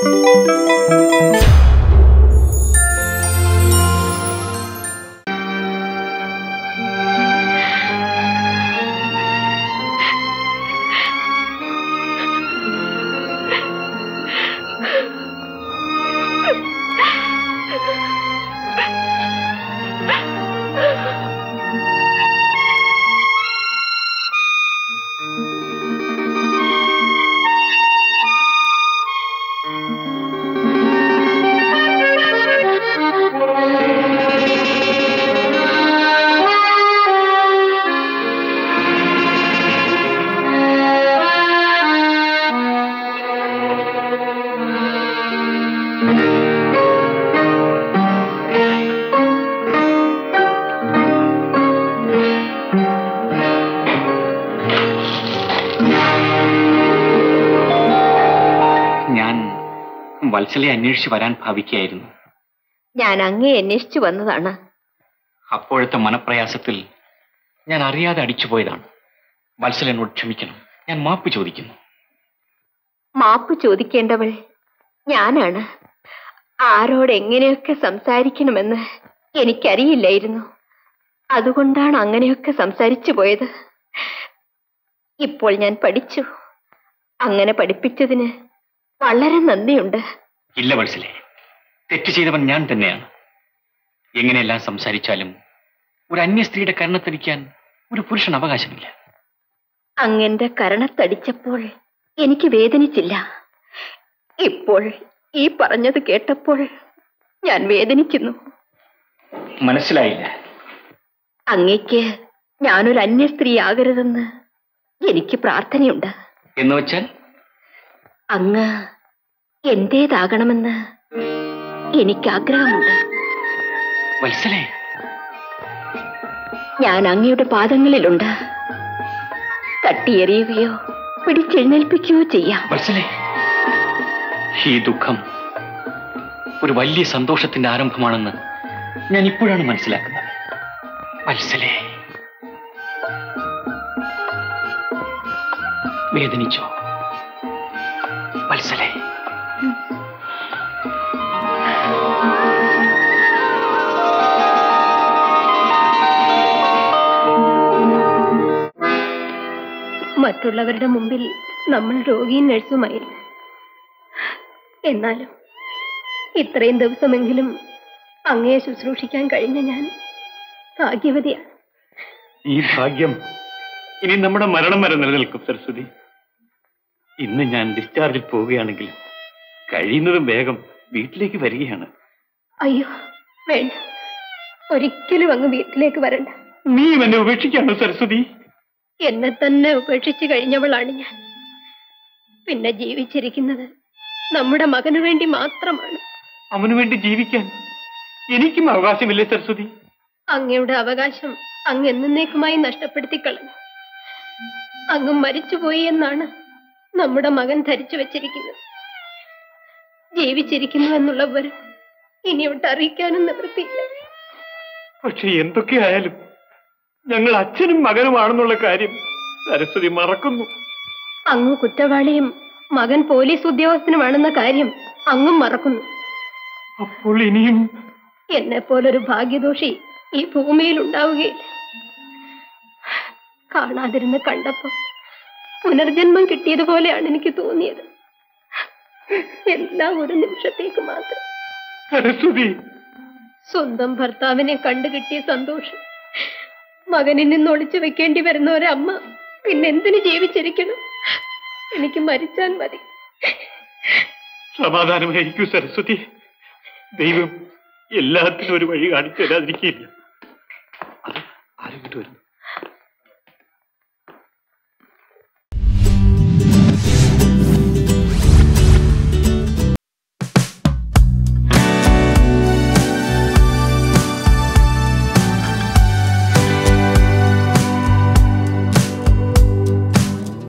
ഞാൻ വത്സലയെ അന്വേഷിച്ച് വരാൻ ഭാവിക്കുകയായിരുന്നു ഞാൻ അങ്ങേ അന്വേഷിച്ചു വന്നതാണ് അപ്പോഴത്തെ മനപ്രയാസത്തിൽ ഞാൻ അറിയാതെ അടിച്ചുപോയതാണ് വത്സല എന്നോട് ക്ഷമിക്കണം ഞാൻ മാപ്പ് ചോദിക്കുന്നു മാപ്പ് ചോദിക്കേണ്ടവൾ ഞാനാണ് ആരോട് എങ്ങനെയൊക്കെ സംസാരിക്കണമെന്ന് എനിക്കറിയില്ലായിരുന്നു അതുകൊണ്ടാണ് അങ്ങനെയൊക്കെ സംസാരിച്ചു പോയത് ഇപ്പോൾ ഞാൻ പഠിച്ചു അങ്ങനെ പഠിപ്പിച്ചതിന് വളരെ നന്ദിയുണ്ട് ഇല്ല വത്സലെ തെറ്റ് ചെയ്തവൻ ഞാൻ തന്നെയാണ് എങ്ങനെയെല്ലാം സംസാരിച്ചാലും ഒരു അന്യ സ്ത്രീയുടെ കരണത്തടിക്കാൻ ഒരു പുരുഷൻ അവകാശമില്ല അങ്ങന്റെ കരണത്തടിച്ചപ്പോൾ എനിക്ക് വേദനിച്ചില്ല ഇപ്പോൾ ഈ പറഞ്ഞത് കേട്ടപ്പോൾ ഞാൻ വേദനിക്കുന്നു മനസ്സിലായില്ല അങ്ങയ്ക്ക് ഞാനൊരു അന്യ സ്ത്രീ ആകരുതെന്ന് എനിക്ക് പ്രാർത്ഥനയുണ്ട് എന്ന് വെച്ചാൽ അങ്ങ് എന്റേതാകണമെന്ന് എനിക്ക് ആഗ്രഹമുണ്ട് വത്സലെ ഞാൻ അങ്ങയുടെ പാദങ്ങളിലുണ്ട് തട്ടിയെറിയുകയോ പിടിച്ചെഴുന്നേൽപ്പിക്കുകയോ ചെയ്യാം വത്സലെ ഈ ദുഃഖം ഒരു വലിയ സന്തോഷത്തിന്റെ ആരംഭമാണെന്ന് ഞാൻ ഇപ്പോഴാണ് മനസ്സിലാക്കുന്നത് വത്സലെ വേദനിച്ചോ വത്സലെ മറ്റുള്ളവരുടെ മുമ്പിൽ നമ്മൾ രോഗിയും നഴ്സുമായിരുന്നു എന്നാലും ഇത്രയും ദിവസമെങ്കിലും അങ്ങയെ ശുശ്രൂഷിക്കാൻ കഴിഞ്ഞ ഞാൻ ഭാഗ്യവതിയാണ് ഈ ഭാഗ്യം ഇനി നമ്മുടെ മരണം വരെ നിലനിൽക്കും സരസ്വതി ഇന്ന് ഞാൻ ഡിസ്ചാർജിൽ പോവുകയാണെങ്കിൽ കഴിയുന്നതും വേഗം വീട്ടിലേക്ക് വരികയാണ് അയ്യോ വേണ്ട ഒരിക്കലും അങ്ങ് വീട്ടിലേക്ക് വരണ്ട നീ എന്നെ ഉപേക്ഷിക്കാണോ സരസ്വതി എന്നെ തന്നെ ഉപേക്ഷിച്ചു കഴിഞ്ഞവളാണ് ഞാൻ പിന്നെ ജീവിച്ചിരിക്കുന്നത് നമ്മുടെ മകനു വേണ്ടി മാത്രമാണ് അവനു വേണ്ടി ജീവിക്കാൻ എനിക്കും അവകാശമില്ലേ സരസ്വതി അങ്ങയുടെ അവകാശം അങ്ങ് എന്നേക്കുമായി നഷ്ടപ്പെടുത്തി കളഞ്ഞു അങ്ങ് മരിച്ചുപോയി എന്നാണ് നമ്മുടെ മകൻ ധരിച്ചു വെച്ചിരിക്കുന്നത് ജീവിച്ചിരിക്കുന്നു എന്നുള്ള വിവരം ഇനിയോട്ട് അറിയിക്കാനും നിവൃത്തിയില്ല പക്ഷെ എന്തൊക്കെയായാലും ഞങ്ങൾ അച്ഛനും മകനുമാണെന്നുള്ള കാര്യം സരസ്വതി മറക്കുന്നു അങ്ങ് കുറ്റവാളിയും മകൻ പോലീസ് ഉദ്യോഗസ്ഥനുമാണെന്ന കാര്യം അങ്ങും മറക്കുന്നു അപ്പോൾ ഇനിയും എന്നെ പോലൊരു ഭാഗ്യദോഷി ഈ ഭൂമിയിൽ ഉണ്ടാവുകയില്ല കാണാതിരുന്ന് കണ്ടപ്പോ പുനർജന്മം കിട്ടിയതുപോലെയാണ് എനിക്ക് തോന്നിയത് എല്ലാം ഒരു നിമിഷത്തേക്ക് മാത്രം സരസ്വതി സ്വന്തം ഭർത്താവിനെ കണ്ടു കിട്ടിയ സന്തോഷം മകനിൽ നിന്ന് ഒളിച്ചു വെക്കേണ്ടി വരുന്ന ഒരമ്മ പിന്നെന്തിനു ജീവിച്ചിരിക്കണം എനിക്ക് മരിച്ചാൽ മതി സമാധാനമായിരിക്കൂ സരസ്വതി ദൈവം എല്ലാത്തിനും ഒരു വഴി കാണിച്ചു തരാതിരിക്കില്ല അത് ആരും ഇങ്ങോട്ട് വരുന്നു